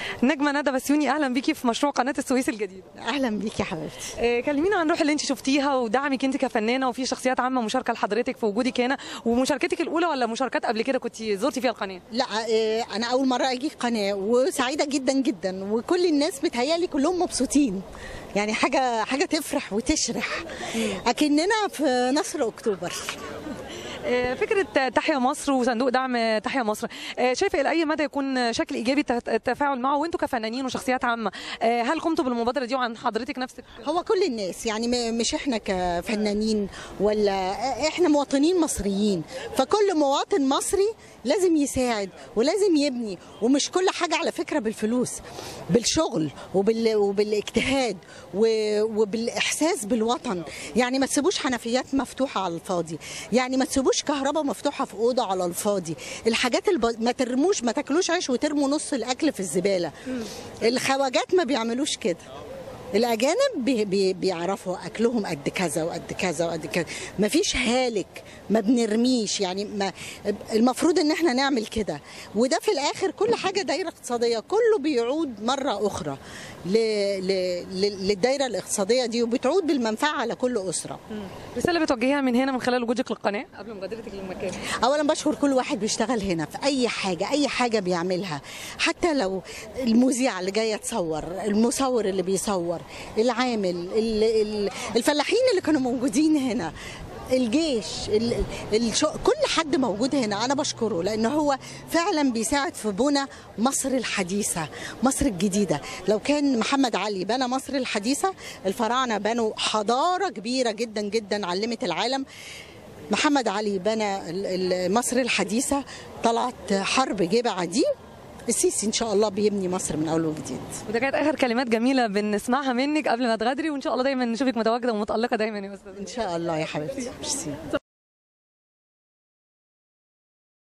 نجمه ندى بسيوني اهلا بيكي في مشروع قناه السويس الجديد اهلا بيكي يا حبيبتي آه، كلمينا عن الروح اللي انت شفتيها ودعمك انت كفنانه وفي شخصيات عامه مشاركه لحضرتك في وجودك هنا ومشاركتك الاولى ولا مشاركات قبل كده كنت زرتي فيها القناه لا آه، انا اول مره اجي قناه وسعيده جدا جدا وكل الناس متهيالي كلهم مبسوطين يعني حاجه حاجه تفرح وتشرح اكننا في نصر اكتوبر آه، فكره تحيا مصر وصندوق دعم تحيا مصر آه، شايفه الى اي مدى يكون شكل ايجابي الت- التفاعل معه وانتم كفنانين وشخصيات عامه آه، هل قمتوا بالمبادره دي وعن حضرتك نفسك هو كل الناس يعني م- مش احنا كفنانين ولا احنا مواطنين مصريين فكل مواطن مصري لازم يساعد ولازم يبني ومش كل حاجة على فكرة بالفلوس بالشغل وبال وبالاجتهاد و- وبالإحساس بالوطن يعني ما تسيبوش حنفيات مفتوحة على الفاضي يعني ما تسيبوش كهرباء مفتوحة في أوضة على الفاضي الحاجات الب... ما ترموش ما تاكلوش عيش وترموا نص الأكل في الزبالة الخواجات ما بيعملوش كده الاجانب بي بي بيعرفوا اكلهم قد كذا وقد كذا وقد كذا مفيش هالك ما بنرميش يعني ما المفروض ان احنا نعمل كده وده في الاخر كل حاجه دايره اقتصاديه كله بيعود مره اخرى ل ل ل للدايره الاقتصاديه دي وبتعود بالمنفعه على كل اسره رساله بتوجهيها من هنا من خلال وجودك للقناه قبل مغادرتك للمكان اولا بشكر كل واحد بيشتغل هنا في اي حاجه اي حاجه بيعملها حتى لو المذيعه اللي جايه تصور المصور اللي بيصور العامل ال- ال- الفلاحين اللي كانوا موجودين هنا الجيش ال- الشو... كل حد موجود هنا انا بشكره لان هو فعلا بيساعد في بنى مصر الحديثه مصر الجديده لو كان محمد علي بنى مصر الحديثه الفراعنه بنوا حضاره كبيره جدا جدا علمت العالم محمد علي بنى ال- ال- مصر الحديثة طلعت حرب جبعة دي السيسي ان شاء الله بيبني مصر من اول وجديد وده كانت اخر كلمات جميله بنسمعها منك قبل ما تغادري وان شاء الله دايما نشوفك متواجده ومتالقه دايما يا استاذه ان شاء الله يا حبيبتي ميرسي